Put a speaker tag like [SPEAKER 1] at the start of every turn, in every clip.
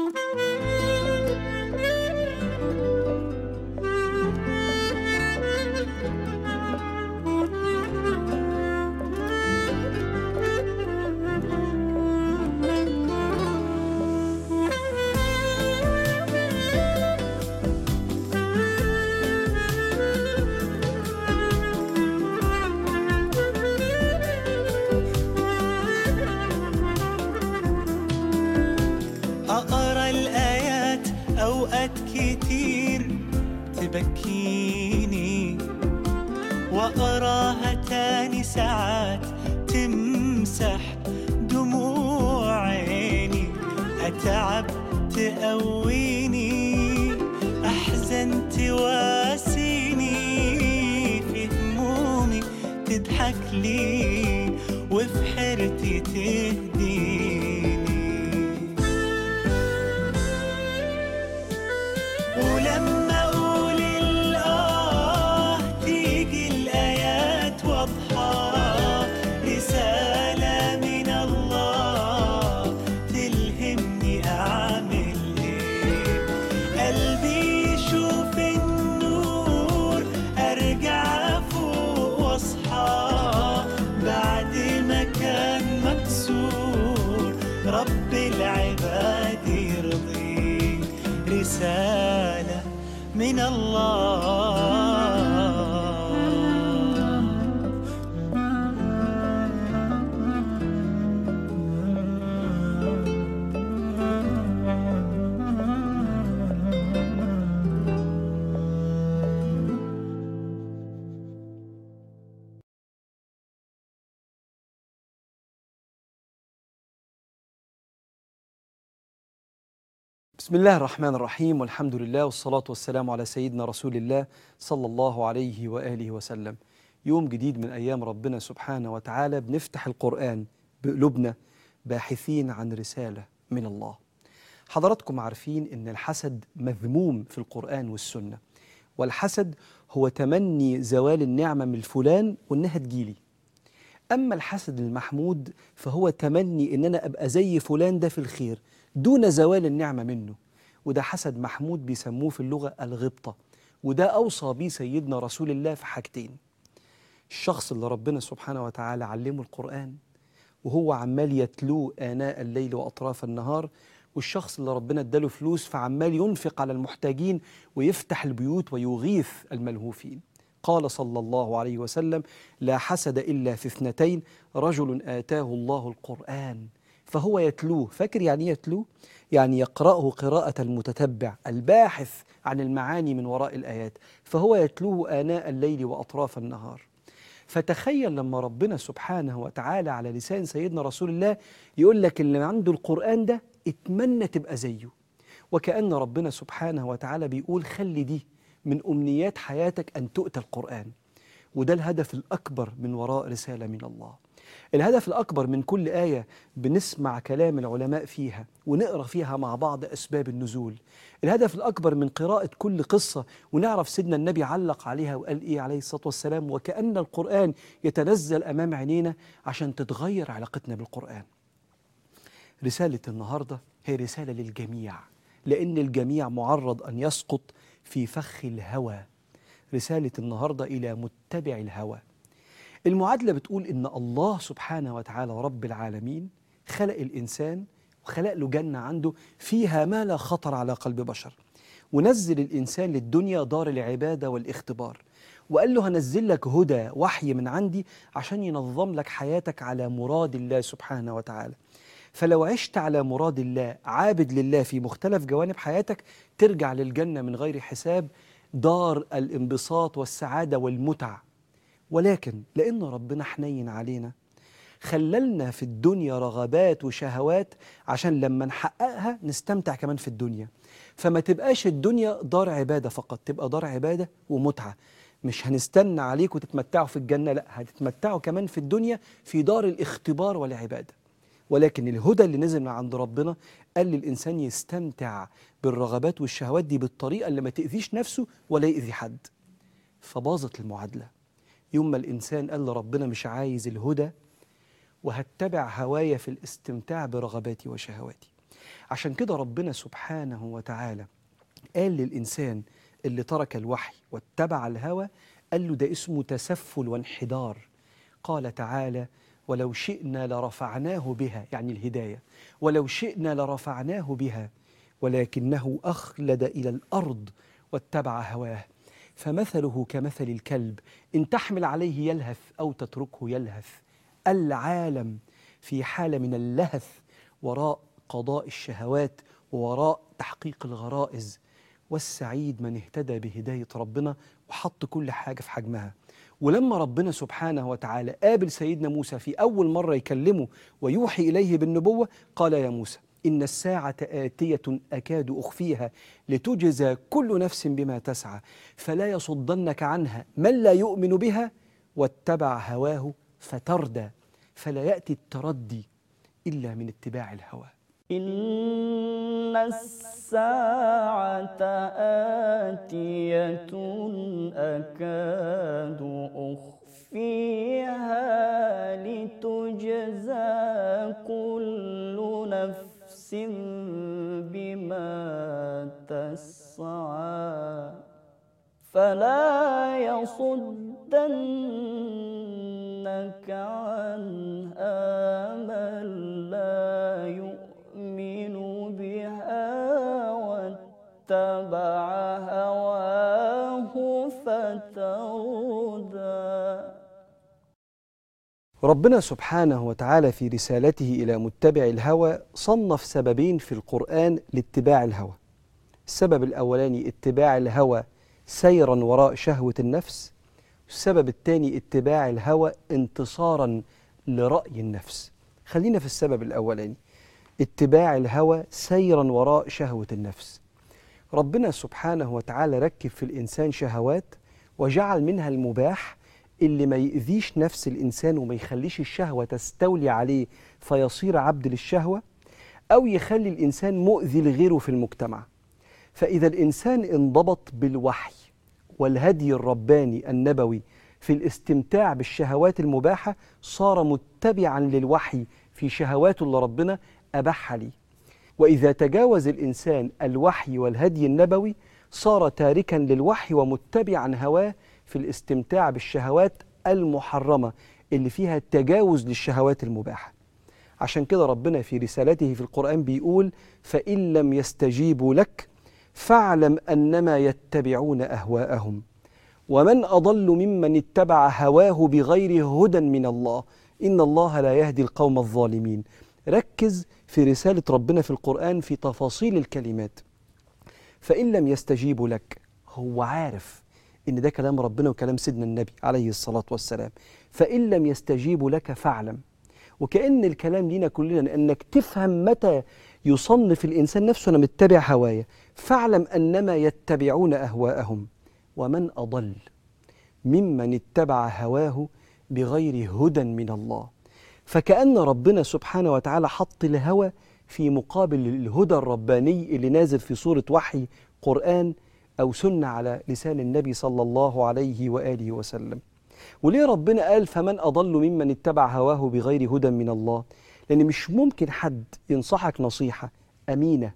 [SPEAKER 1] أقرأ الآيات أوقات كتير تبكيني وأقراها تاني ساعات تمسح دموع عيني أتعب تقويني أحزن تواسيني في همومي تضحك لي وفي حيرتي تهديني ولما اقول الاه تيجي الايات واضحه رساله من الله تلهمني اعمل ايه قلبي يشوف النور ارجع فوق واصحى بعد ما كان مكسور رب العباد يرضيه رسالة من الله
[SPEAKER 2] بسم الله الرحمن الرحيم والحمد لله والصلاة والسلام على سيدنا رسول الله صلى الله عليه وآله وسلم يوم جديد من أيام ربنا سبحانه وتعالى بنفتح القرآن بقلوبنا باحثين عن رسالة من الله حضراتكم عارفين أن الحسد مذموم في القرآن والسنة والحسد هو تمني زوال النعمة من فلان وإنها تجيلي أما الحسد المحمود فهو تمني إن أنا أبقى زي فلان ده في الخير دون زوال النعمة منه وده حسد محمود بيسموه في اللغة الغبطة وده أوصى بيه سيدنا رسول الله في حاجتين الشخص اللي ربنا سبحانه وتعالى علمه القرآن وهو عمال يتلوه آناء الليل وأطراف النهار والشخص اللي ربنا اداله فلوس فعمال ينفق على المحتاجين ويفتح البيوت ويغيث الملهوفين قال صلى الله عليه وسلم لا حسد إلا في اثنتين رجل آتاه الله القرآن فهو يتلوه فاكر يعني إيه يتلوه؟ يعني يقرأه قراءة المتتبع الباحث عن المعاني من وراء الآيات فهو يتلوه آناء الليل وأطراف النهار فتخيل لما ربنا سبحانه وتعالى على لسان سيدنا رسول الله يقول لك اللي عنده القرآن ده اتمنى تبقى زيه وكأن ربنا سبحانه وتعالى بيقول خلي دي من أمنيات حياتك أن تؤتى القرآن وده الهدف الأكبر من وراء رسالة من الله الهدف الأكبر من كل آية بنسمع كلام العلماء فيها ونقرأ فيها مع بعض أسباب النزول الهدف الأكبر من قراءة كل قصة ونعرف سيدنا النبي علق عليها وقال إيه عليه الصلاة والسلام وكأن القرآن يتنزل أمام عينينا عشان تتغير علاقتنا بالقرآن رسالة النهاردة هي رسالة للجميع لأن الجميع معرض أن يسقط في فخ الهوى رسالة النهاردة إلى متبع الهوى المعادلة بتقول إن الله سبحانه وتعالى رب العالمين خلق الإنسان وخلق له جنة عنده فيها ما لا خطر على قلب بشر ونزل الإنسان للدنيا دار العبادة والاختبار وقال له هنزل لك هدى وحي من عندي عشان ينظم لك حياتك على مراد الله سبحانه وتعالى فلو عشت على مراد الله عابد لله في مختلف جوانب حياتك ترجع للجنة من غير حساب دار الانبساط والسعادة والمتع ولكن لأن ربنا حنين علينا خللنا في الدنيا رغبات وشهوات عشان لما نحققها نستمتع كمان في الدنيا فما تبقاش الدنيا دار عبادة فقط تبقى دار عبادة ومتعة مش هنستنى عليكم تتمتعوا في الجنة لا هتتمتعوا كمان في الدنيا في دار الاختبار والعبادة ولكن الهدى اللي نزل من عند ربنا قال للإنسان يستمتع بالرغبات والشهوات دي بالطريقة اللي ما تأذيش نفسه ولا يأذي حد فباظت المعادلة يوم ما الإنسان قال لربنا مش عايز الهدى وهتبع هوايا في الاستمتاع برغباتي وشهواتي عشان كده ربنا سبحانه وتعالى قال للإنسان اللي ترك الوحي واتبع الهوى قال له ده اسمه تسفل وانحدار قال تعالى ولو شئنا لرفعناه بها يعني الهداية ولو شئنا لرفعناه بها ولكنه أخلد إلى الأرض واتبع هواه فمثله كمثل الكلب إن تحمل عليه يلهث أو تتركه يلهث العالم في حالة من اللهث وراء قضاء الشهوات ووراء تحقيق الغرائز والسعيد من اهتدى بهداية ربنا وحط كل حاجة في حجمها ولما ربنا سبحانه وتعالى قابل سيدنا موسى في أول مرة يكلمه ويوحي إليه بالنبوة قال يا موسى إن الساعة آتية أكاد أخفيها لتجزى كل نفس بما تسعى فلا يصدنك عنها من لا يؤمن بها واتبع هواه فتردى فلا يأتي التردي إلا من اتباع الهوى
[SPEAKER 3] إن الساعة آتية أكاد أخفيها لتجزى كل نفس بما تسعى فلا يصدنك عنها من لا يؤمن بها واتبع هواه فتردى
[SPEAKER 2] ربنا سبحانه وتعالى في رسالته إلى متبع الهوى صنف سببين في القرآن لاتباع الهوى السبب الأولاني اتباع الهوى سيرا وراء شهوة النفس السبب الثاني اتباع الهوى انتصارا لرأي النفس خلينا في السبب الأولاني اتباع الهوى سيرا وراء شهوة النفس ربنا سبحانه وتعالى ركب في الإنسان شهوات وجعل منها المباح اللي ما يأذيش نفس الإنسان وما يخليش الشهوة تستولي عليه فيصير عبد للشهوة أو يخلي الإنسان مؤذي لغيره في المجتمع فإذا الإنسان انضبط بالوحي والهدي الرباني النبوي في الاستمتاع بالشهوات المباحة صار متبعا للوحي في شهواته اللي ربنا أباحها ليه وإذا تجاوز الإنسان الوحي والهدي النبوي صار تاركا للوحي ومتبعا هواه في الاستمتاع بالشهوات المحرمة اللي فيها تجاوز للشهوات المباحة عشان كده ربنا في رسالته في القرآن بيقول فإن لم يستجيبوا لك فاعلم أنما يتبعون أهواءهم ومن أضل ممن اتبع هواه بغير هدى من الله إن الله لا يهدي القوم الظالمين ركز في رسالة ربنا في القرآن في تفاصيل الكلمات فإن لم يستجيبوا لك هو عارف إن ده كلام ربنا وكلام سيدنا النبي عليه الصلاة والسلام فإن لم يستجيبوا لك فاعلم وكأن الكلام لينا كلنا أنك تفهم متى يصنف الإنسان نفسه أنا متبع هوايا فاعلم أنما يتبعون أهواءهم ومن أضل ممن اتبع هواه بغير هدى من الله فكأن ربنا سبحانه وتعالى حط الهوى في مقابل الهدى الرباني اللي نازل في صورة وحي قرآن أو سنة على لسان النبي صلى الله عليه وآله وسلم وليه ربنا قال فمن أضل ممن اتبع هواه بغير هدى من الله لأن مش ممكن حد ينصحك نصيحة أمينة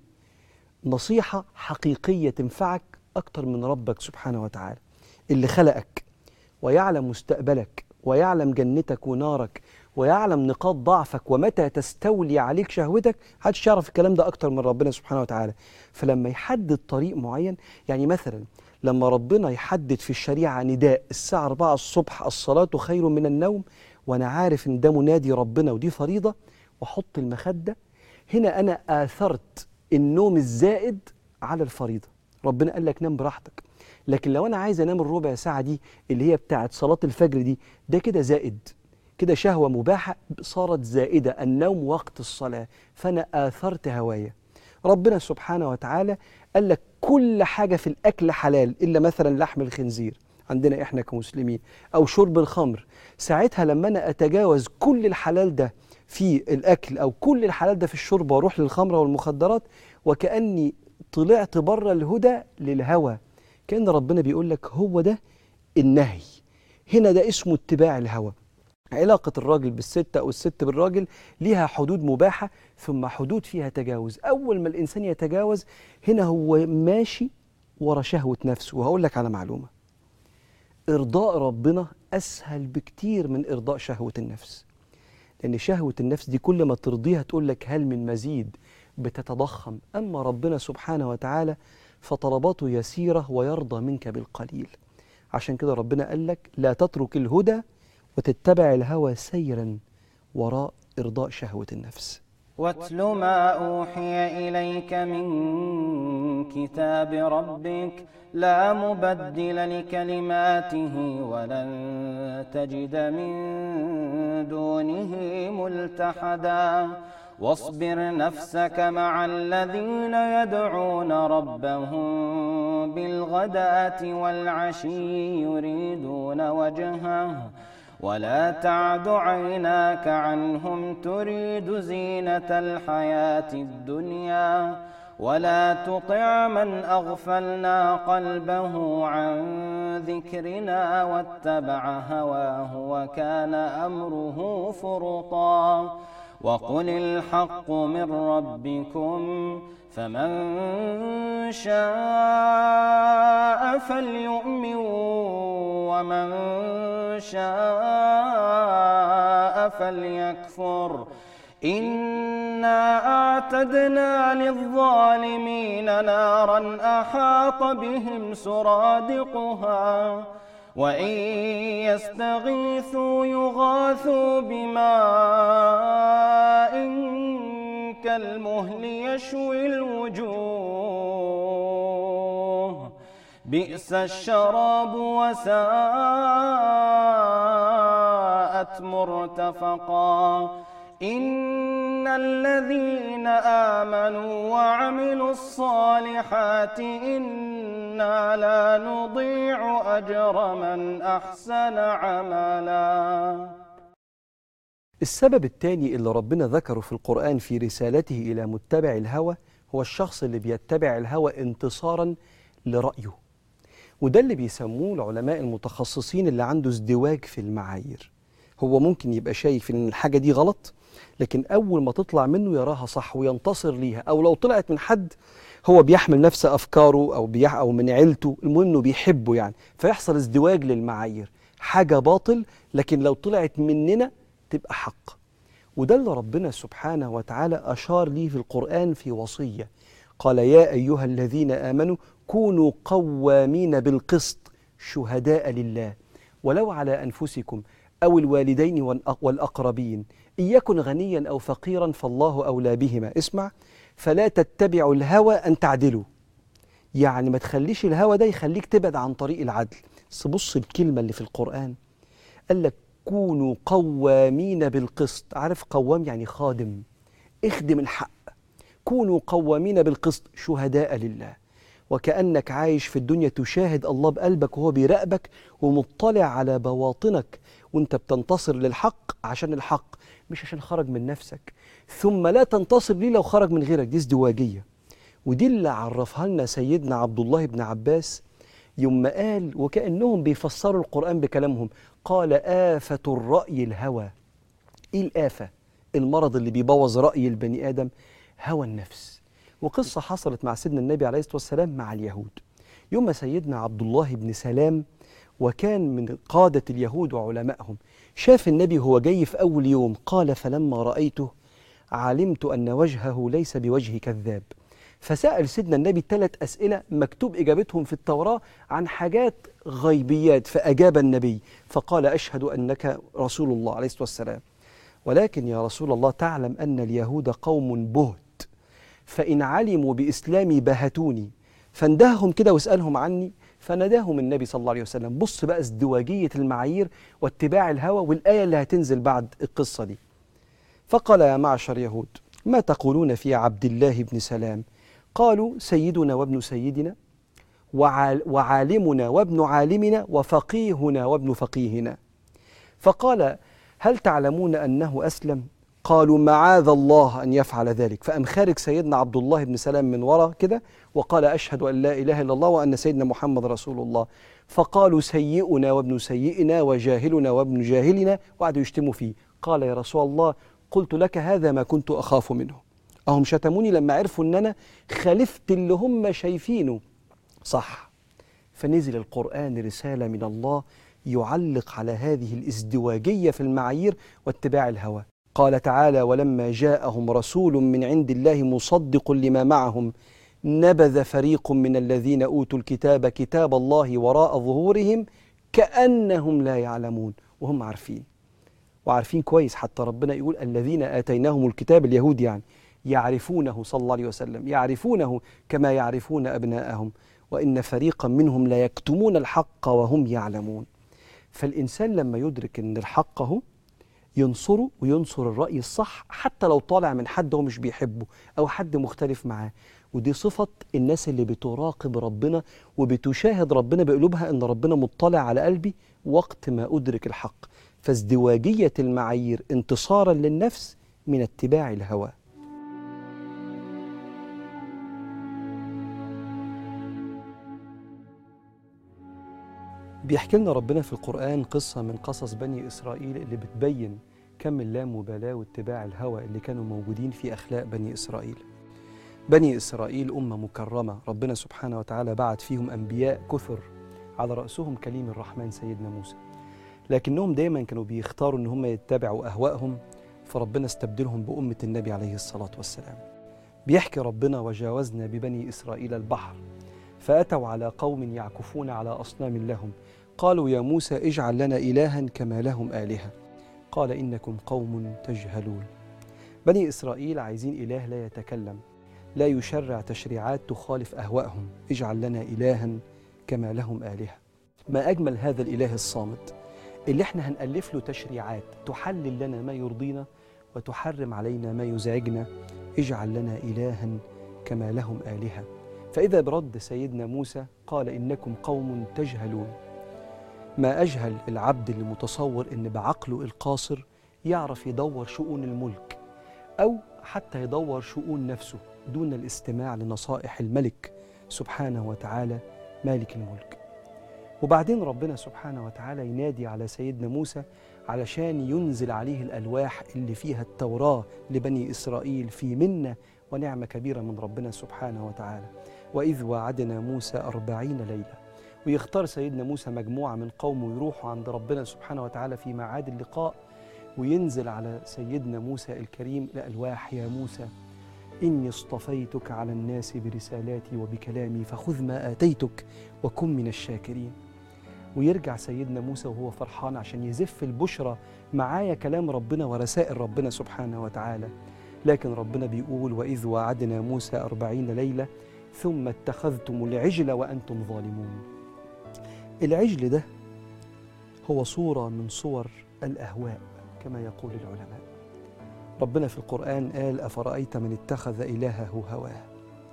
[SPEAKER 2] نصيحة حقيقية تنفعك أكتر من ربك سبحانه وتعالى اللي خلقك ويعلم مستقبلك ويعلم جنتك ونارك ويعلم نقاط ضعفك ومتى تستولي عليك شهوتك محدش يعرف الكلام ده أكتر من ربنا سبحانه وتعالى فلما يحدد طريق معين يعني مثلا لما ربنا يحدد في الشريعة نداء الساعة 4 الصبح الصلاة خير من النوم وأنا عارف إن ده منادي ربنا ودي فريضة وأحط المخدة هنا أنا آثرت النوم الزائد على الفريضة ربنا قال لك نام براحتك لكن لو أنا عايز أنام الربع ساعة دي اللي هي بتاعت صلاة الفجر دي ده كده زائد كده شهوة مباحة صارت زائدة النوم وقت الصلاة فأنا آثرت هوايا ربنا سبحانه وتعالى قال لك كل حاجة في الأكل حلال إلا مثلا لحم الخنزير عندنا إحنا كمسلمين أو شرب الخمر ساعتها لما أنا أتجاوز كل الحلال ده في الأكل أو كل الحلال ده في الشرب وأروح للخمرة والمخدرات وكأني طلعت بره الهدى للهوى كأن ربنا بيقول لك هو ده النهي هنا ده اسمه اتباع الهوى علاقة الراجل بالست أو الست بالراجل ليها حدود مباحة ثم حدود فيها تجاوز أول ما الإنسان يتجاوز هنا هو ماشي ورا شهوة نفسه وهقول لك على معلومة إرضاء ربنا أسهل بكتير من إرضاء شهوة النفس لأن شهوة النفس دي كل ما ترضيها تقول لك هل من مزيد بتتضخم أما ربنا سبحانه وتعالى فطلباته يسيرة ويرضى منك بالقليل عشان كده ربنا قال لك لا تترك الهدى وتتبع الهوى سيرا وراء إرضاء شهوة النفس
[SPEAKER 3] واتل ما أوحي إليك من كتاب ربك لا مبدل لكلماته ولن تجد من دونه ملتحدا واصبر نفسك مع الذين يدعون ربهم بالغداة والعشي يريدون وجهه ولا تعد عيناك عنهم تريد زينة الحياة الدنيا ولا تطع من أغفلنا قلبه عن ذكرنا واتبع هواه وكان أمره فرطا وقل الحق من ربكم فمن شاء فليؤمن ومن شاء فليكفر إنا أعتدنا للظالمين نارا أحاط بهم سرادقها وإن يستغيثوا يغاثوا بماء كالمهل يشوي الوجوه بئس الشراب وساءت مرتفقا إن الذين آمنوا وعملوا الصالحات إنا لا نضيع أجر من أحسن عملا
[SPEAKER 2] السبب الثاني اللي ربنا ذكره في القرآن في رسالته إلى متبع الهوى هو الشخص اللي بيتبع الهوى انتصارا لرأيه وده اللي بيسموه العلماء المتخصصين اللي عنده ازدواج في المعايير هو ممكن يبقى شايف ان الحاجة دي غلط لكن أول ما تطلع منه يراها صح وينتصر ليها أو لو طلعت من حد هو بيحمل نفس أفكاره أو بيح أو من عيلته المهم إنه بيحبه يعني فيحصل ازدواج للمعايير حاجة باطل لكن لو طلعت مننا تبقى حق وده اللي ربنا سبحانه وتعالى أشار ليه في القرآن في وصية قال يا أيها الذين آمنوا كونوا قوامين بالقسط شهداء لله ولو على أنفسكم أو الوالدين والأق- والأقربين إن يكن غنيا أو فقيرا فالله أولى بهما اسمع فلا تتبعوا الهوى أن تعدلوا يعني ما تخليش الهوى ده يخليك تبعد عن طريق العدل بس بص الكلمة اللي في القرآن قال لك كونوا قوامين بالقسط عارف قوام يعني خادم اخدم الحق كونوا قوامين بالقسط شهداء لله وكأنك عايش في الدنيا تشاهد الله بقلبك وهو بيراقبك ومطلع على بواطنك وانت بتنتصر للحق عشان الحق مش عشان خرج من نفسك ثم لا تنتصر ليه لو خرج من غيرك دي ازدواجية ودي اللي عرفها لنا سيدنا عبد الله بن عباس يوم ما قال وكأنهم بيفسروا القرآن بكلامهم قال آفة الرأي الهوى ايه الآفة المرض اللي بيبوظ رأي البني آدم هوى النفس وقصة حصلت مع سيدنا النبي عليه الصلاة والسلام مع اليهود يوم ما سيدنا عبد الله بن سلام وكان من قادة اليهود وعلمائهم شاف النبي هو جاي في أول يوم قال فلما رأيته علمت أن وجهه ليس بوجه كذاب فسأل سيدنا النبي ثلاث أسئلة مكتوب إجابتهم في التوراة عن حاجات غيبيات فأجاب النبي فقال أشهد أنك رسول الله عليه الصلاة والسلام ولكن يا رسول الله تعلم أن اليهود قوم بهت فإن علموا بإسلامي بهتوني فاندههم كده واسألهم عني فناداهم النبي صلى الله عليه وسلم بص بقى ازدواجية المعايير واتباع الهوى والآية اللي هتنزل بعد القصة دي فقال يا معشر يهود ما تقولون في عبد الله بن سلام قالوا سيدنا وابن سيدنا وعال وعالمنا وابن عالمنا وفقيهنا وابن فقيهنا فقال هل تعلمون أنه أسلم قالوا معاذ الله أن يفعل ذلك فأم خارج سيدنا عبد الله بن سلام من وراء كده وقال أشهد أن لا إله إلا الله وأن سيدنا محمد رسول الله فقالوا سيئنا وابن سيئنا وجاهلنا وابن جاهلنا وقعدوا يشتموا فيه قال يا رسول الله قلت لك هذا ما كنت أخاف منه أهم شتموني لما عرفوا أن أنا خالفت اللي هم شايفينه صح فنزل القرآن رسالة من الله يعلق على هذه الازدواجية في المعايير واتباع الهوى قال تعالى ولما جاءهم رسول من عند الله مصدق لما معهم نبذ فريق من الذين أوتوا الكتاب كتاب الله وراء ظهورهم كأنهم لا يعلمون وهم عارفين وعارفين كويس حتى ربنا يقول الذين آتيناهم الكتاب اليهود يعني يعرفونه صلى الله عليه وسلم يعرفونه كما يعرفون أبناءهم وإن فريقا منهم لا يكتمون الحق وهم يعلمون فالإنسان لما يدرك أن الحق هو ينصره وينصر الرأي الصح حتى لو طالع من حد هو مش بيحبه أو حد مختلف معاه ودي صفة الناس اللي بتراقب ربنا وبتشاهد ربنا بقلوبها أن ربنا مطلع على قلبي وقت ما أدرك الحق فازدواجية المعايير انتصارا للنفس من اتباع الهوى بيحكي لنا ربنا في القرآن قصة من قصص بني إسرائيل اللي بتبين كم اللامبالاة واتباع الهوى اللي كانوا موجودين في أخلاق بني إسرائيل بني إسرائيل أمة مكرمة ربنا سبحانه وتعالى بعت فيهم أنبياء كثر على رأسهم كليم الرحمن سيدنا موسى لكنهم دايما كانوا بيختاروا ان هم يتبعوا اهوائهم فربنا استبدلهم بامه النبي عليه الصلاه والسلام. بيحكي ربنا وجاوزنا ببني اسرائيل البحر فاتوا على قوم يعكفون على اصنام لهم قالوا يا موسى اجعل لنا الها كما لهم الهه. قال انكم قوم تجهلون. بني اسرائيل عايزين اله لا يتكلم لا يشرع تشريعات تخالف اهوائهم، اجعل لنا الها كما لهم الهه. ما اجمل هذا الاله الصامت. اللي احنا هنألف له تشريعات تحلل لنا ما يرضينا وتحرم علينا ما يزعجنا اجعل لنا إلها كما لهم آلهة فإذا برد سيدنا موسى قال إنكم قوم تجهلون ما أجهل العبد اللي متصور إن بعقله القاصر يعرف يدور شؤون الملك أو حتى يدور شؤون نفسه دون الاستماع لنصائح الملك سبحانه وتعالى مالك الملك وبعدين ربنا سبحانه وتعالى ينادي على سيدنا موسى علشان ينزل عليه الألواح اللي فيها التوراة لبني إسرائيل في منة ونعمة كبيرة من ربنا سبحانه وتعالى وإذ وعدنا موسى أربعين ليلة ويختار سيدنا موسى مجموعة من قومه يروحوا عند ربنا سبحانه وتعالى في ميعاد اللقاء وينزل على سيدنا موسى الكريم الألواح يا موسى إني اصطفيتك على الناس برسالاتي وبكلامي فخذ ما آتيتك وكن من الشاكرين ويرجع سيدنا موسى وهو فرحان عشان يزف البشرى معايا كلام ربنا ورسائل ربنا سبحانه وتعالى لكن ربنا بيقول وإذ وعدنا موسى أربعين ليلة ثم اتخذتم العجل وأنتم ظالمون العجل ده هو صورة من صور الأهواء كما يقول العلماء ربنا في القرآن قال أفرأيت من اتخذ إلهه هواه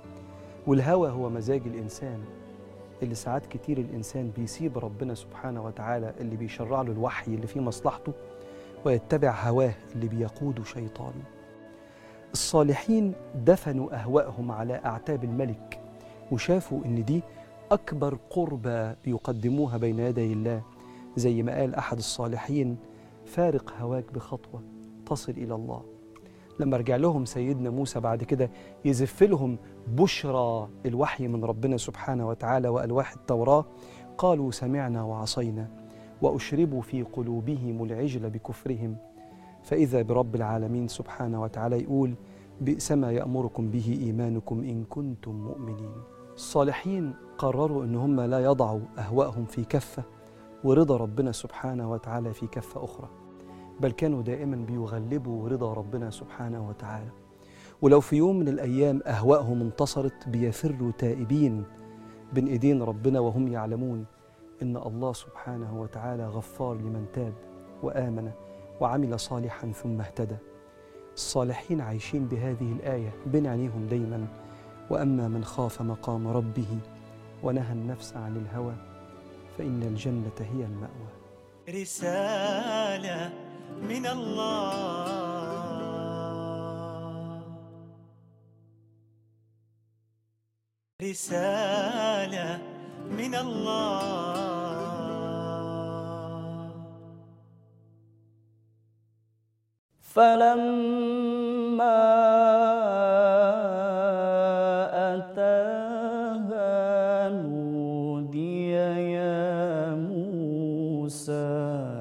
[SPEAKER 2] والهوى هو مزاج الإنسان اللي ساعات كتير الإنسان بيسيب ربنا سبحانه وتعالى اللي بيشرع له الوحي اللي فيه مصلحته ويتبع هواه اللي بيقوده شيطانه الصالحين دفنوا أهواءهم على أعتاب الملك وشافوا إن دي أكبر قربة بيقدموها بين يدي الله زي ما قال أحد الصالحين فارق هواك بخطوة تصل إلى الله لما رجع لهم سيدنا موسى بعد كده يزف لهم بشرى الوحي من ربنا سبحانه وتعالى والواح التوراه قالوا سمعنا وعصينا واشربوا في قلوبهم العجل بكفرهم فاذا برب العالمين سبحانه وتعالى يقول بئس ما يامركم به ايمانكم ان كنتم مؤمنين الصالحين قرروا ان هم لا يضعوا اهواءهم في كفه ورضا ربنا سبحانه وتعالى في كفه اخرى بل كانوا دائما بيغلبوا رضا ربنا سبحانه وتعالى ولو في يوم من الأيام أهواءهم انتصرت بيفروا تائبين بين إيدين ربنا وهم يعلمون إن الله سبحانه وتعالى غفار لمن تاب وآمن وعمل صالحا ثم اهتدى الصالحين عايشين بهذه الآية بين عينيهم دايما وأما من خاف مقام ربه ونهى النفس عن الهوى فإن الجنة هي المأوى
[SPEAKER 1] رسالة من الله رسالة من الله
[SPEAKER 3] فلما أتاها نودي يا موسى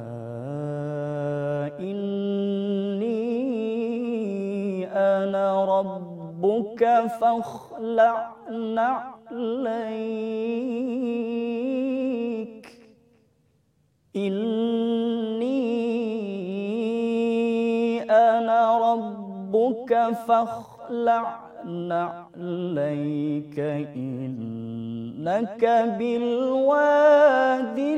[SPEAKER 3] إني أنا ربك فاخلع نعليك إني أنا ربك فاخلع نعليك إنك بالوادي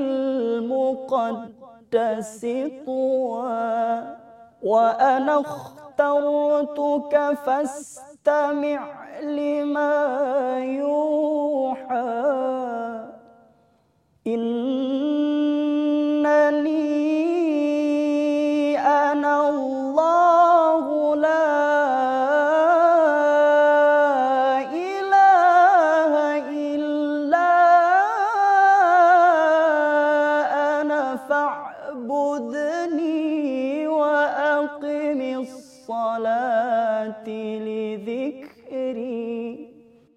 [SPEAKER 3] المقدس طوى وأنا اخترتك فاستمع لما يوحى إنني أنا الله لا إله إلا أنا فاعبدني وأقم الصلاة لذكري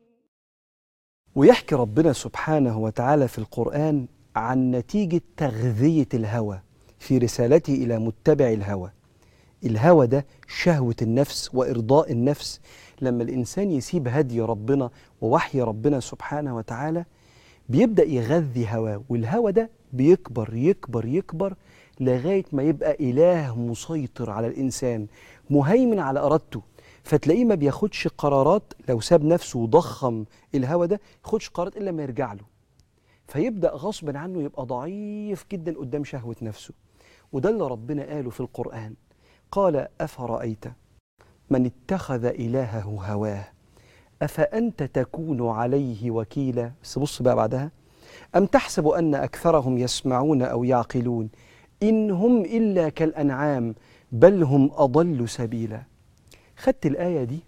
[SPEAKER 2] ويحكي ربنا سبحانه وتعالى في القرآن عن نتيجة تغذية الهوى في رسالته إلى متبع الهوى الهوى ده شهوة النفس وإرضاء النفس لما الإنسان يسيب هدي ربنا ووحي ربنا سبحانه وتعالى بيبدأ يغذي هواه والهوى ده بيكبر يكبر يكبر لغاية ما يبقى إله مسيطر على الإنسان مهيمن على إرادته فتلاقيه ما بياخدش قرارات لو ساب نفسه وضخم الهوى ده ياخدش قرارات إلا ما يرجع له فيبدأ غصبا عنه يبقى ضعيف جدا قدام شهوة نفسه وده اللي ربنا قاله في القرآن قال أفرأيت من اتخذ إلهه هواه أفأنت تكون عليه وكيلا بس بص بقى بعدها أم تحسب أن أكثرهم يسمعون أو يعقلون إن هم إلا كالأنعام بل هم أضل سبيلا خدت الآية دي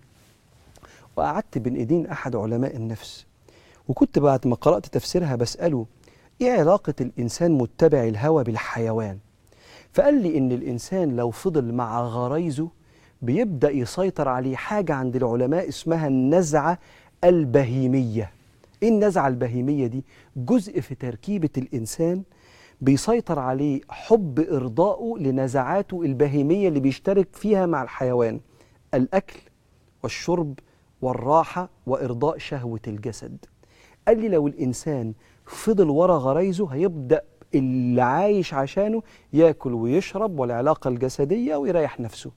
[SPEAKER 2] وقعدت بين إيدين أحد علماء النفس وكنت بعد ما قرأت تفسيرها بسأله إيه علاقة الإنسان متبع الهوى بالحيوان فقال لي إن الإنسان لو فضل مع غرايزه بيبدأ يسيطر عليه حاجة عند العلماء اسمها النزعة البهيمية إيه النزعة البهيمية دي؟ جزء في تركيبة الإنسان بيسيطر عليه حب إرضائه لنزعاته البهيمية اللي بيشترك فيها مع الحيوان الأكل والشرب والراحة وإرضاء شهوة الجسد قال لي لو الإنسان فضل ورا غرايزه هيبدأ اللي عايش عشانه ياكل ويشرب والعلاقة الجسدية ويريح نفسه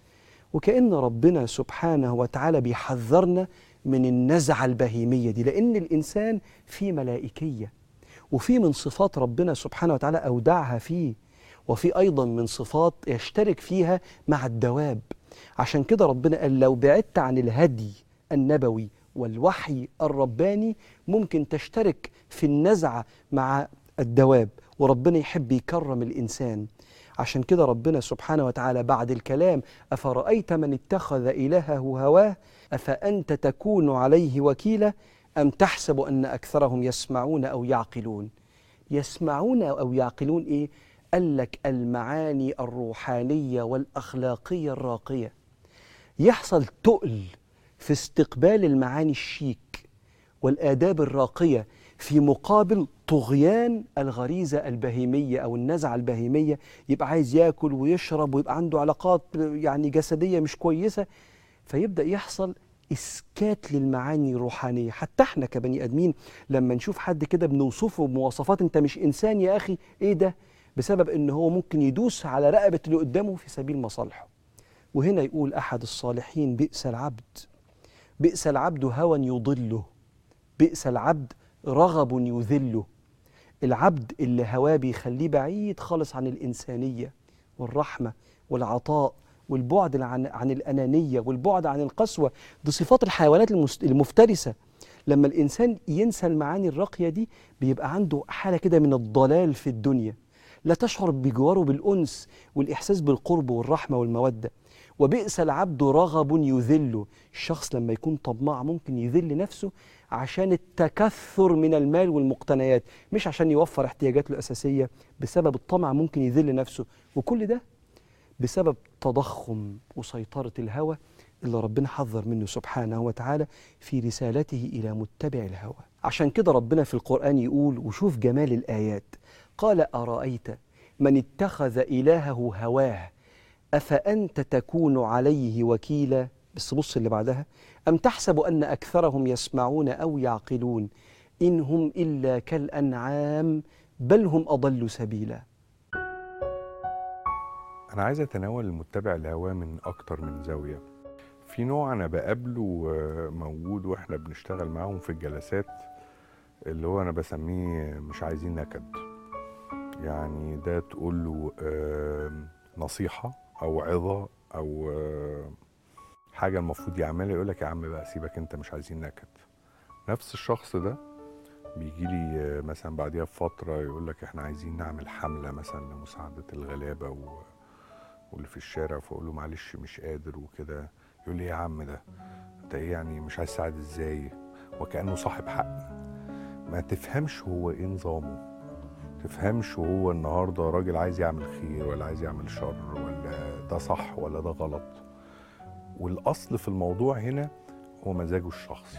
[SPEAKER 2] وكأن ربنا سبحانه وتعالى بيحذرنا من النزعة البهيمية دي لأن الإنسان فيه ملائكية وفي من صفات ربنا سبحانه وتعالى أودعها فيه وفي أيضا من صفات يشترك فيها مع الدواب عشان كده ربنا قال لو بعدت عن الهدي النبوي والوحي الرباني ممكن تشترك في النزعة مع الدواب وربنا يحب يكرم الإنسان عشان كده ربنا سبحانه وتعالى بعد الكلام أفرأيت من اتخذ إلهه هواه أفأنت تكون عليه وكيلا أم تحسب أن أكثرهم يسمعون أو يعقلون يسمعون أو يعقلون إيه؟ قال لك المعاني الروحانية والأخلاقية الراقية يحصل تقل في استقبال المعاني الشيك والآداب الراقية في مقابل طغيان الغريزة البهيمية أو النزعة البهيمية يبقى عايز ياكل ويشرب ويبقى عنده علاقات يعني جسدية مش كويسة فيبدأ يحصل إسكات للمعاني الروحانية حتى احنا كبني آدمين لما نشوف حد كده بنوصفه بمواصفات انت مش إنسان يا أخي إيه ده بسبب ان هو ممكن يدوس على رقبة اللي قدامه في سبيل مصالحه وهنا يقول أحد الصالحين بئس العبد بئس العبد هوى يضله بئس العبد رغب يذله العبد اللي هواه بيخليه بعيد خالص عن الإنسانية والرحمة والعطاء والبعد عن عن الأنانية والبعد عن القسوة دي صفات الحيوانات المست- المفترسة لما الإنسان ينسى المعاني الراقية دي بيبقى عنده حالة كده من الضلال في الدنيا لا تشعر بجواره بالأنس والإحساس بالقرب والرحمة والمودة وبئس العبد رغب يذله الشخص لما يكون طماع ممكن يذل نفسه عشان التكثر من المال والمقتنيات مش عشان يوفر احتياجاته الأساسية بسبب الطمع ممكن يذل نفسه وكل ده بسبب تضخم وسيطرة الهوى اللي ربنا حذر منه سبحانه وتعالى في رسالته إلى متبع الهوى عشان كده ربنا في القرآن يقول وشوف جمال الآيات قال أرأيت من اتخذ إلهه هواه أفأنت تكون عليه وكيلا بس بص اللي بعدها أم تحسب أن أكثرهم يسمعون أو يعقلون إن هم إلا كالأنعام بل هم أضل سبيلا
[SPEAKER 4] أنا عايز أتناول المتبع الهواه من أكتر من زاوية في نوع أنا بقابله آه، موجود وإحنا بنشتغل معاهم في الجلسات اللي هو أنا بسميه مش عايزين نكد يعني ده تقول له آه، نصيحة أو عظة أو آه، حاجة المفروض يعملها يقول لك يا عم بقى سيبك أنت مش عايزين نكد نفس الشخص ده بيجي لي مثلا بعديها بفترة يقول لك احنا عايزين نعمل حملة مثلا لمساعدة الغلابة و... واللي في الشارع فاقول له معلش مش قادر وكده يقول لي إيه يا عم ده انت ايه يعني مش عايز تساعد ازاي وكانه صاحب حق ما تفهمش هو ايه نظامه تفهمش هو النهارده راجل عايز يعمل خير ولا عايز يعمل شر ولا ده صح ولا ده غلط والاصل في الموضوع هنا هو مزاجه الشخصي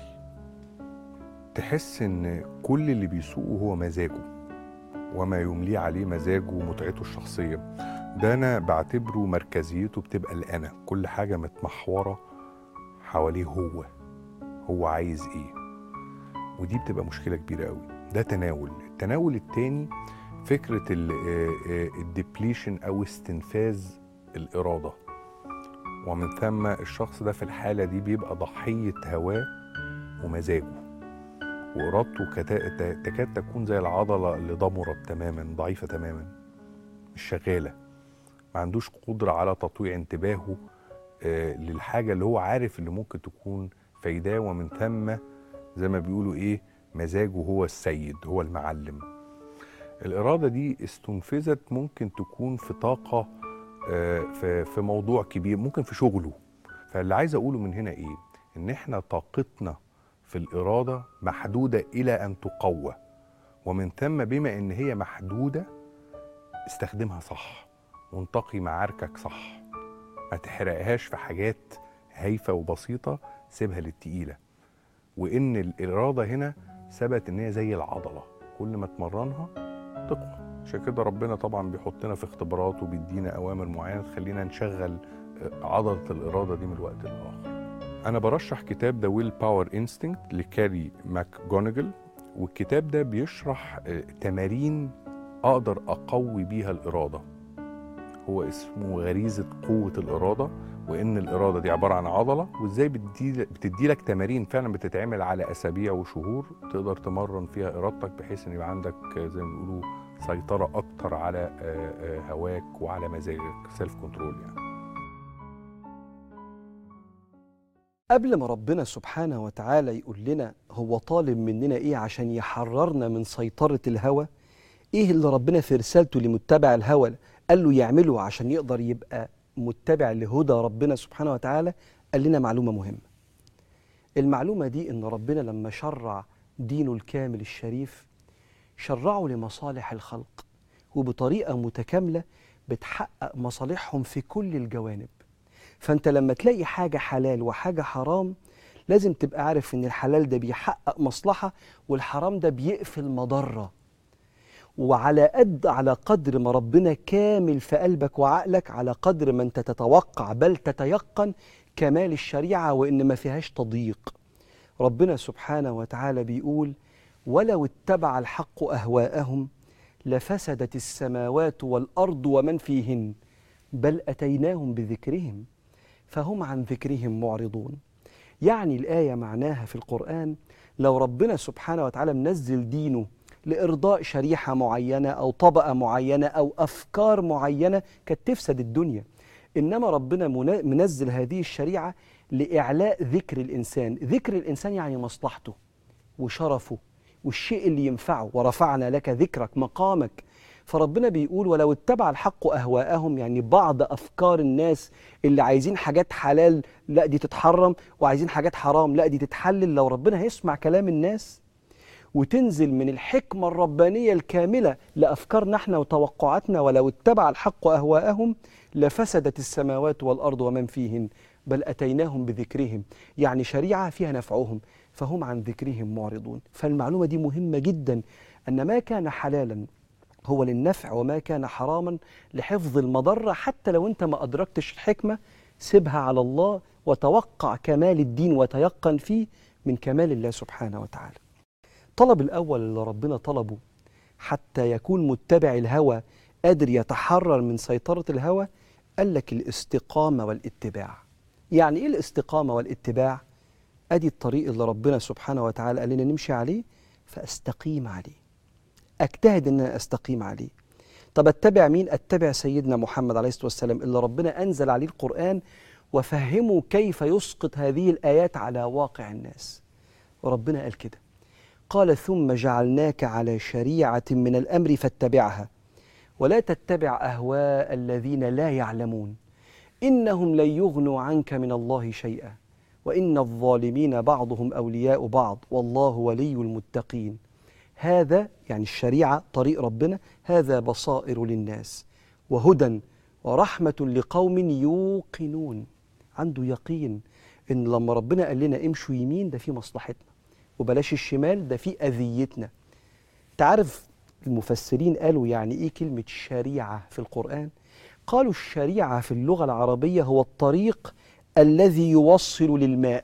[SPEAKER 4] تحس ان كل اللي بيسوقه هو مزاجه وما يمليه عليه مزاجه ومتعته الشخصيه ده انا بعتبره مركزيته بتبقى الانا كل حاجه متمحوره حواليه هو هو عايز ايه ودي بتبقى مشكله كبيره قوي ده تناول التناول التاني فكره الديبليشن او استنفاذ الاراده ومن ثم الشخص ده في الحاله دي بيبقى ضحيه هواه ومزاجه وارادته كتا- تكاد تكون زي العضله اللي ضمرت تماما ضعيفه تماما مش شغاله ما عندوش قدره على تطويع انتباهه آه، للحاجه اللي هو عارف اللي ممكن تكون فايداه ومن ثم زي ما بيقولوا ايه مزاجه هو السيد هو المعلم الاراده دي استنفذت ممكن تكون في طاقه آه، في في موضوع كبير ممكن في شغله فاللي عايز اقوله من هنا ايه ان احنا طاقتنا في الاراده محدوده الى ان تقوى ومن ثم بما ان هي محدوده استخدمها صح وانتقي معاركك صح ما تحرقهاش في حاجات هايفه وبسيطه سيبها للتقيله وان الاراده هنا ثبت ان هي زي العضله كل ما تمرنها تقوى عشان كده ربنا طبعا بيحطنا في اختبارات وبيدينا اوامر معينه تخلينا نشغل آه، عضله الاراده دي من الوقت للاخر انا برشح كتاب ذا ويل باور انستنكت لكاري ماك جونجل والكتاب ده بيشرح آه، تمارين اقدر اقوي بيها الاراده هو اسمه غريزه قوه الاراده وان الاراده دي عباره عن عضله وازاي بتدي بتدي لك تمارين فعلا بتتعمل على اسابيع وشهور تقدر تمرن فيها ارادتك بحيث ان يبقى عندك آه، زي ما بيقولوا سيطره اكتر على آه، آه، هواك وعلى مزاجك سيلف كنترول يعني
[SPEAKER 2] قبل ما ربنا سبحانه وتعالى يقول لنا هو طالب مننا ايه عشان يحررنا من سيطرة الهوى ايه اللي ربنا في رسالته لمتبع الهوى قال له يعمله عشان يقدر يبقى متبع لهدى ربنا سبحانه وتعالى قال لنا معلومة مهمة المعلومة دي ان ربنا لما شرع دينه الكامل الشريف شرعه لمصالح الخلق وبطريقة متكاملة بتحقق مصالحهم في كل الجوانب فانت لما تلاقي حاجه حلال وحاجه حرام لازم تبقى عارف ان الحلال ده بيحقق مصلحه والحرام ده بيقفل مضره وعلى قد على قدر ما ربنا كامل في قلبك وعقلك على قدر ما انت تتوقع بل تتيقن كمال الشريعه وان ما فيهاش تضييق ربنا سبحانه وتعالى بيقول ولو اتبع الحق اهواءهم لفسدت السماوات والارض ومن فيهن بل اتيناهم بذكرهم فهم عن ذكرهم معرضون يعني الآية معناها في القرآن لو ربنا سبحانه وتعالى منزل دينه لإرضاء شريحة معينة أو طبقة معينة أو أفكار معينة كانت تفسد الدنيا إنما ربنا منا- منزل هذه الشريعة لإعلاء ذكر الإنسان ذكر الإنسان يعني مصلحته وشرفه والشيء اللي ينفعه ورفعنا لك ذكرك مقامك فربنا بيقول ولو اتبع الحق أهواءهم يعني بعض أفكار الناس اللي عايزين حاجات حلال لا دي تتحرم وعايزين حاجات حرام لا دي تتحلل لو ربنا هيسمع كلام الناس وتنزل من الحكمة الربانية الكاملة لأفكارنا احنا وتوقعاتنا ولو اتبع الحق أهواءهم لفسدت السماوات والأرض ومن فيهن بل أتيناهم بذكرهم يعني شريعة فيها نفعهم فهم عن ذكرهم معرضون فالمعلومة دي مهمة جدا أن ما كان حلالا هو للنفع وما كان حراما لحفظ المضرة حتى لو أنت ما أدركتش الحكمة سيبها على الله وتوقع كمال الدين وتيقن فيه من كمال الله سبحانه وتعالى طلب الأول اللي ربنا طلبه حتى يكون متبع الهوى قادر يتحرر من سيطرة الهوى قال لك الاستقامة والاتباع يعني إيه الاستقامة والاتباع؟ أدي الطريق اللي ربنا سبحانه وتعالى قال لنا نمشي عليه فأستقيم عليه أجتهد أن أنا أستقيم عليه طب أتبع مين؟ أتبع سيدنا محمد عليه الصلاة والسلام اللي ربنا أنزل عليه القرآن وفهمه كيف يسقط هذه الآيات على واقع الناس وربنا قال كده قال ثم جعلناك على شريعة من الأمر فاتبعها ولا تتبع أهواء الذين لا يعلمون إنهم لن يغنوا عنك من الله شيئا وإن الظالمين بعضهم أولياء بعض والله ولي المتقين هذا يعني الشريعة طريق ربنا هذا بصائر للناس وهدى ورحمة لقوم يوقنون عنده يقين إن لما ربنا قال لنا امشوا يمين ده في مصلحتنا وبلاش الشمال ده في أذيتنا تعرف المفسرين قالوا يعني إيه كلمة شريعة في القرآن قالوا الشريعة في اللغة العربية هو الطريق الذي يوصل للماء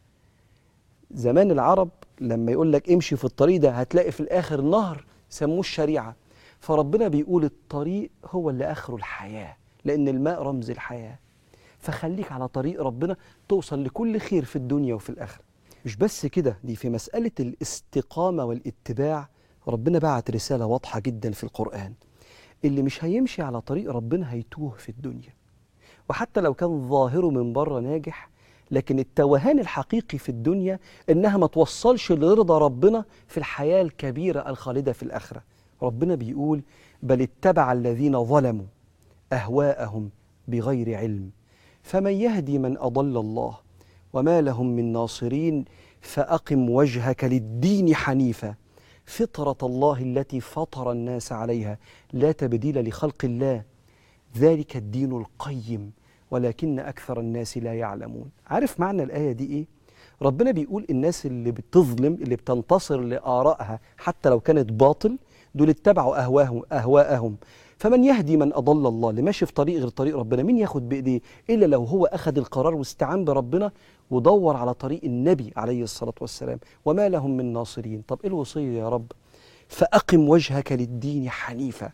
[SPEAKER 2] زمان العرب لما يقول لك امشي في الطريق ده هتلاقي في الآخر نهر سموه الشريعة فربنا بيقول الطريق هو اللي آخره الحياة لأن الماء رمز الحياة فخليك على طريق ربنا توصل لكل خير في الدنيا وفي الآخرة مش بس كده دي في مسألة الاستقامة والاتباع ربنا بعت رسالة واضحة جدا في القرآن اللي مش هيمشي على طريق ربنا هيتوه في الدنيا وحتى لو كان ظاهره من بره ناجح لكن التوهان الحقيقي في الدنيا انها ما توصلش لرضا ربنا في الحياه الكبيره الخالده في الاخره ربنا بيقول بل اتبع الذين ظلموا اهواءهم بغير علم فمن يهدي من اضل الله وما لهم من ناصرين فاقم وجهك للدين حنيفا فطره الله التي فطر الناس عليها لا تبديل لخلق الله ذلك الدين القيم ولكن أكثر الناس لا يعلمون عارف معنى الآية دي إيه؟ ربنا بيقول الناس اللي بتظلم اللي بتنتصر لآرائها حتى لو كانت باطل دول اتبعوا أهواهم أهواءهم فمن يهدي من أضل الله اللي ماشي في طريق غير طريق ربنا مين ياخد بإيديه إلا لو هو أخذ القرار واستعان بربنا ودور على طريق النبي عليه الصلاة والسلام وما لهم من ناصرين طب إيه الوصية يا رب فأقم وجهك للدين حنيفا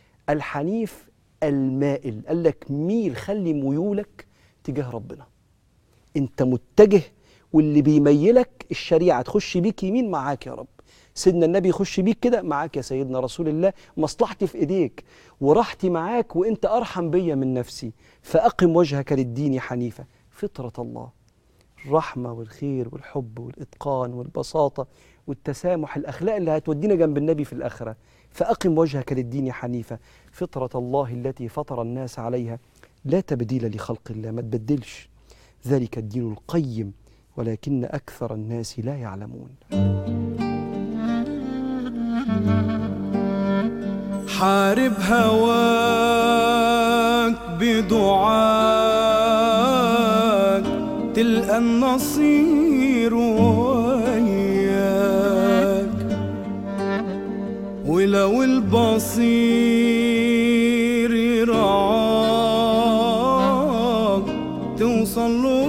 [SPEAKER 2] الحنيف المائل قال لك ميل خلي ميولك تجاه ربنا انت متجه واللي بيميلك الشريعه تخش بيك يمين معاك يا رب سيدنا النبي يخش بيك كده معاك يا سيدنا رسول الله مصلحتي في ايديك وراحتي معاك وانت ارحم بيا من نفسي فاقم وجهك للدين حنيفا فطره الله الرحمه والخير والحب والاتقان والبساطه والتسامح الاخلاق اللي هتودينا جنب النبي في الاخره فأقم وجهك للدين حنيفا فطرة الله التي فطر الناس عليها لا تبديل لخلق الله ما تبدلش ذلك الدين القيم ولكن أكثر الناس لا يعلمون
[SPEAKER 1] حارب هواك بدعاك تلقى النصير وياك ولو البصير يرعاك توصل له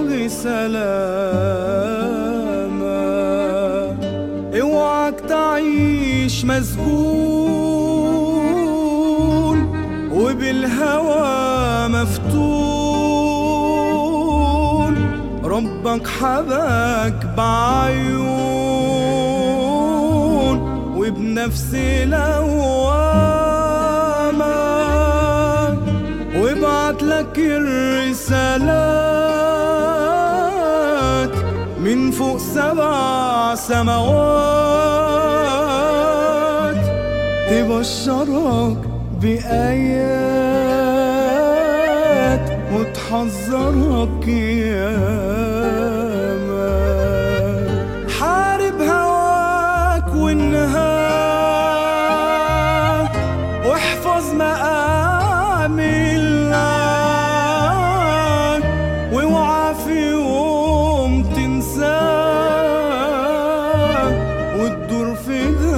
[SPEAKER 1] بسلامة اوعك تعيش مسجون وبالهوى مفتون ربك حبك بعيون وبنفس لوامة وابعت لك الرسالات من فوق سبع سماوات تبشرك بآيات وتحذرك ياما حارب هواك والنهار واحفظ مقام الله واوعى في يوم تنساه وتدور في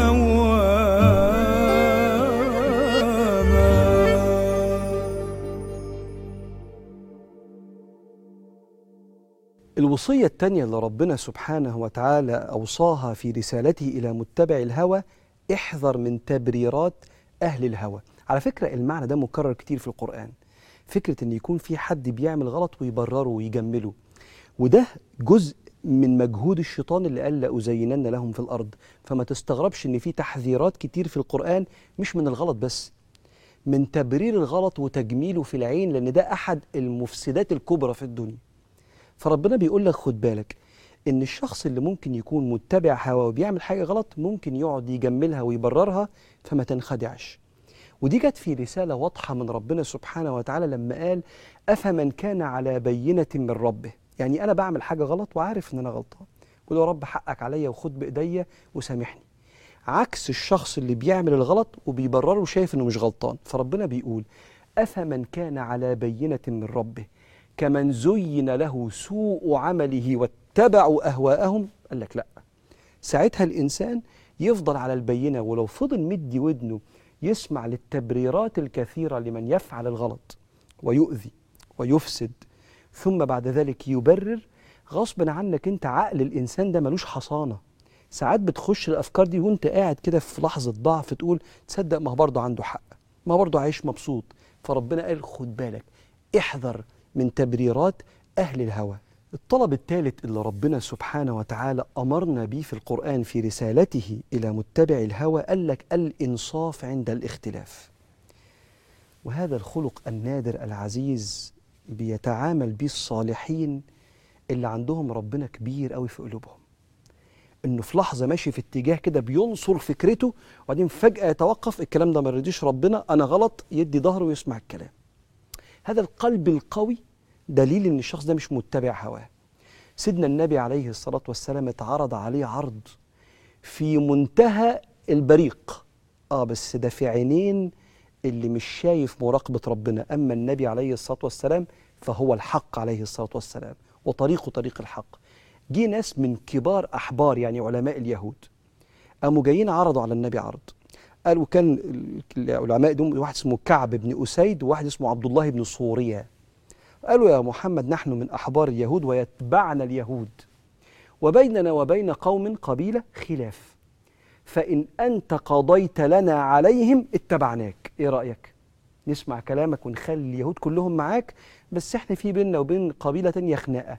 [SPEAKER 1] دوامة
[SPEAKER 2] الوصية التانية اللي ربنا سبحانه وتعالى أوصاها في رسالته إلى متبع الهوى احذر من تبريرات أهل الهوى على فكرة المعنى ده مكرر كتير في القرآن فكرة أن يكون في حد بيعمل غلط ويبرره ويجمله وده جزء من مجهود الشيطان اللي قال لأزينن لهم في الأرض فما تستغربش أن في تحذيرات كتير في القرآن مش من الغلط بس من تبرير الغلط وتجميله في العين لأن ده أحد المفسدات الكبرى في الدنيا فربنا بيقول لك خد بالك ان الشخص اللي ممكن يكون متبع هواه وبيعمل حاجه غلط ممكن يقعد يجملها ويبررها فما تنخدعش ودي جت في رساله واضحه من ربنا سبحانه وتعالى لما قال افمن كان على بينه من ربه يعني انا بعمل حاجه غلط وعارف ان انا غلطان قول يا رب حقك عليا وخد بايديا وسامحني عكس الشخص اللي بيعمل الغلط وبيبرره وشايف انه مش غلطان فربنا بيقول افمن كان على بينه من ربه كمن زين له سوء عمله واتبعوا اهواءهم قال لك لا ساعتها الانسان يفضل على البينه ولو فضل مدي ودنه يسمع للتبريرات الكثيره لمن يفعل الغلط ويؤذي ويفسد ثم بعد ذلك يبرر غصبا عنك انت عقل الانسان ده ملوش حصانه ساعات بتخش الافكار دي وانت قاعد كده في لحظه ضعف تقول تصدق ما هو برضه عنده حق ما هو برضه عايش مبسوط فربنا قال خد بالك احذر من تبريرات اهل الهوى الطلب الثالث اللي ربنا سبحانه وتعالى امرنا به في القران في رسالته الى متبع الهوى قال لك الانصاف عند الاختلاف وهذا الخلق النادر العزيز بيتعامل به الصالحين اللي عندهم ربنا كبير قوي في قلوبهم انه في لحظه ماشي في اتجاه كده بينصر فكرته وبعدين فجاه يتوقف الكلام ده ما يرضيش ربنا انا غلط يدي ظهره ويسمع الكلام هذا القلب القوي دليل ان الشخص ده مش متبع هواه سيدنا النبي عليه الصلاه والسلام اتعرض عليه عرض في منتهى البريق اه بس ده في عينين اللي مش شايف مراقبه ربنا اما النبي عليه الصلاه والسلام فهو الحق عليه الصلاه والسلام وطريقه طريق الحق جه ناس من كبار احبار يعني علماء اليهود قاموا جايين عرضوا على النبي عرض قالوا كان ال- العلماء دول واحد اسمه كعب بن أسيد وواحد اسمه عبد الله بن صوريا قالوا يا محمد نحن من أحبار اليهود ويتبعنا اليهود وبيننا وبين قوم قبيلة خلاف فإن أنت قضيت لنا عليهم اتبعناك إيه رأيك؟ نسمع كلامك ونخلي اليهود كلهم معاك بس احنا في بيننا وبين قبيلة تانية خناقة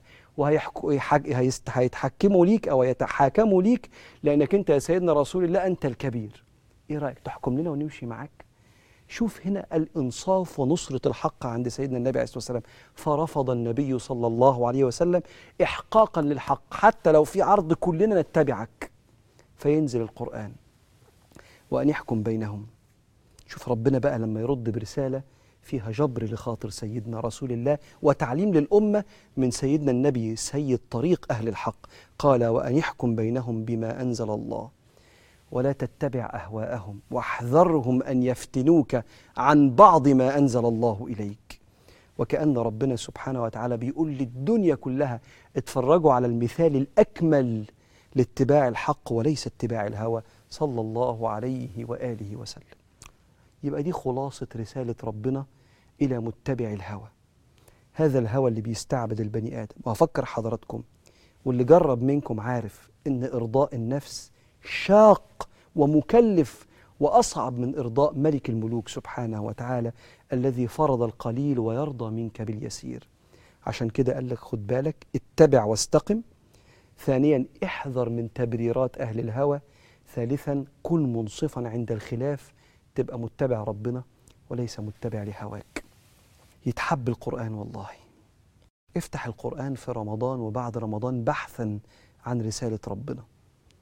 [SPEAKER 2] وهيتحكموا ليك أو يتحاكموا ليك لأنك أنت يا سيدنا رسول الله أنت الكبير ايه رايك تحكم لنا ونمشي معاك شوف هنا الانصاف ونصره الحق عند سيدنا النبي عليه الصلاه والسلام فرفض النبي صلى الله عليه وسلم احقاقا للحق حتى لو في عرض كلنا نتبعك فينزل القران وان يحكم بينهم شوف ربنا بقى لما يرد برساله فيها جبر لخاطر سيدنا رسول الله وتعليم للامه من سيدنا النبي سيد طريق اهل الحق قال وان يحكم بينهم بما انزل الله ولا تتبع اهواءهم واحذرهم ان يفتنوك عن بعض ما انزل الله اليك وكان ربنا سبحانه وتعالى بيقول للدنيا كلها اتفرجوا على المثال الاكمل لاتباع الحق وليس اتباع الهوى صلى الله عليه واله وسلم يبقى دي خلاصه رساله ربنا الى متبع الهوى هذا الهوى اللي بيستعبد البني ادم وهفكر حضراتكم واللي جرب منكم عارف ان ارضاء النفس شاق ومكلف واصعب من ارضاء ملك الملوك سبحانه وتعالى الذي فرض القليل ويرضى منك باليسير عشان كده قال لك خد بالك اتبع واستقم ثانيا احذر من تبريرات اهل الهوى ثالثا كن منصفا عند الخلاف تبقى متبع ربنا وليس متبع لهواك يتحب القران والله افتح القران في رمضان وبعد رمضان بحثا عن رساله ربنا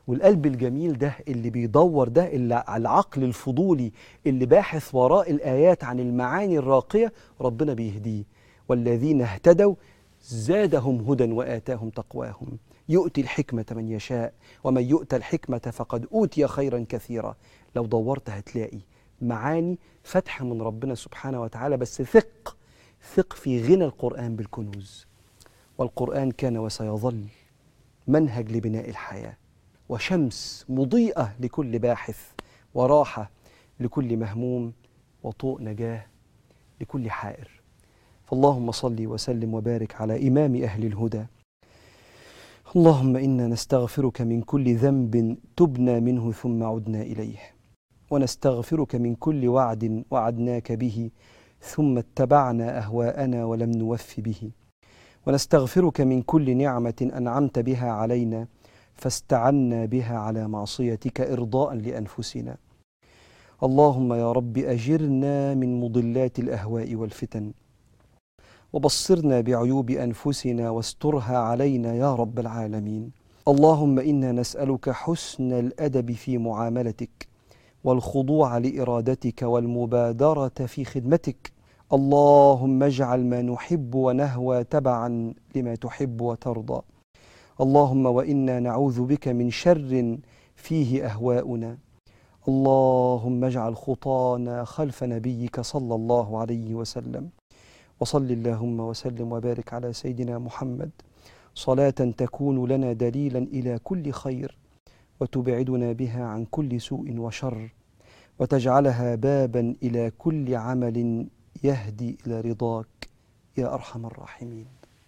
[SPEAKER 2] والقلب الجميل ده اللي بيدور ده اللي العقل الفضولي اللي باحث وراء الآيات عن المعاني الراقية ربنا بيهديه والذين اهتدوا زادهم هدى وآتاهم تقواهم يؤتي الحكمة من يشاء ومن يؤتى الحكمة فقد أوتي خيرا كثيرا لو دورت هتلاقي معاني فتح من ربنا سبحانه وتعالى بس ثق ثق في غنى القرآن بالكنوز والقرآن كان وسيظل منهج لبناء الحياة وشمس مضيئة لكل باحث وراحة لكل مهموم وطوء نجاة لكل حائر فاللهم صل وسلم وبارك على إمام أهل الهدى اللهم إنا نستغفرك من كل ذنب تبنا منه ثم عدنا إليه ونستغفرك من كل وعد وعدناك به ثم اتبعنا أهواءنا ولم نوف به ونستغفرك من كل نعمة أنعمت بها علينا فاستعنا بها على معصيتك إرضاء لأنفسنا اللهم يا رب أجرنا من مضلات الأهواء والفتن وبصرنا بعيوب أنفسنا واسترها علينا يا رب العالمين اللهم إنا نسألك حسن الأدب في معاملتك والخضوع لإرادتك والمبادرة في خدمتك اللهم اجعل ما نحب ونهوى تبعا لما تحب وترضى اللهم وانا نعوذ بك من شر فيه اهواؤنا اللهم اجعل خطانا خلف نبيك صلى الله عليه وسلم وصل اللهم وسلم وبارك على سيدنا محمد صلاه تكون لنا دليلا الى كل خير وتبعدنا بها عن كل سوء وشر وتجعلها بابا الى كل عمل يهدي الى رضاك يا ارحم الراحمين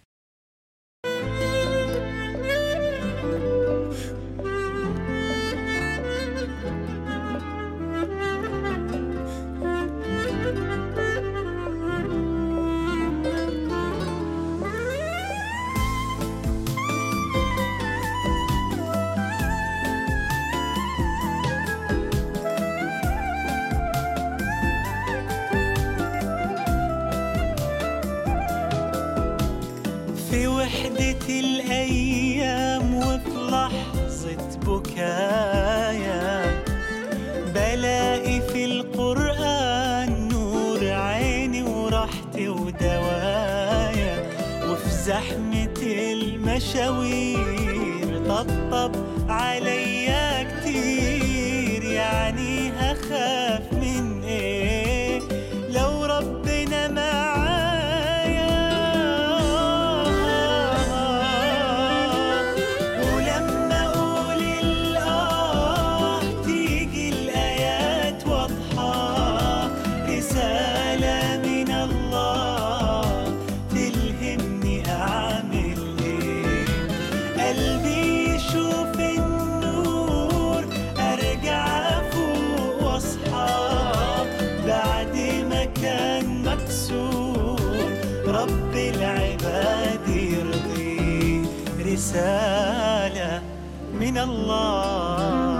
[SPEAKER 5] في وحدة الأيام وفي لحظة بكايا بلاقي في القرآن نور عيني وراحتي ودوايا وفي زحمة المشاوير طبطب عليا كتير يعني هخاف من ايه لو ربنا معايا ولما اقول الاه تيجي الايات واضحه رساله من الله تلهمني اعمل ايه قلبي يشوف النور ارجع افوق واصحى بعد ما كان مكسور رب العباد يرضي رسالة من الله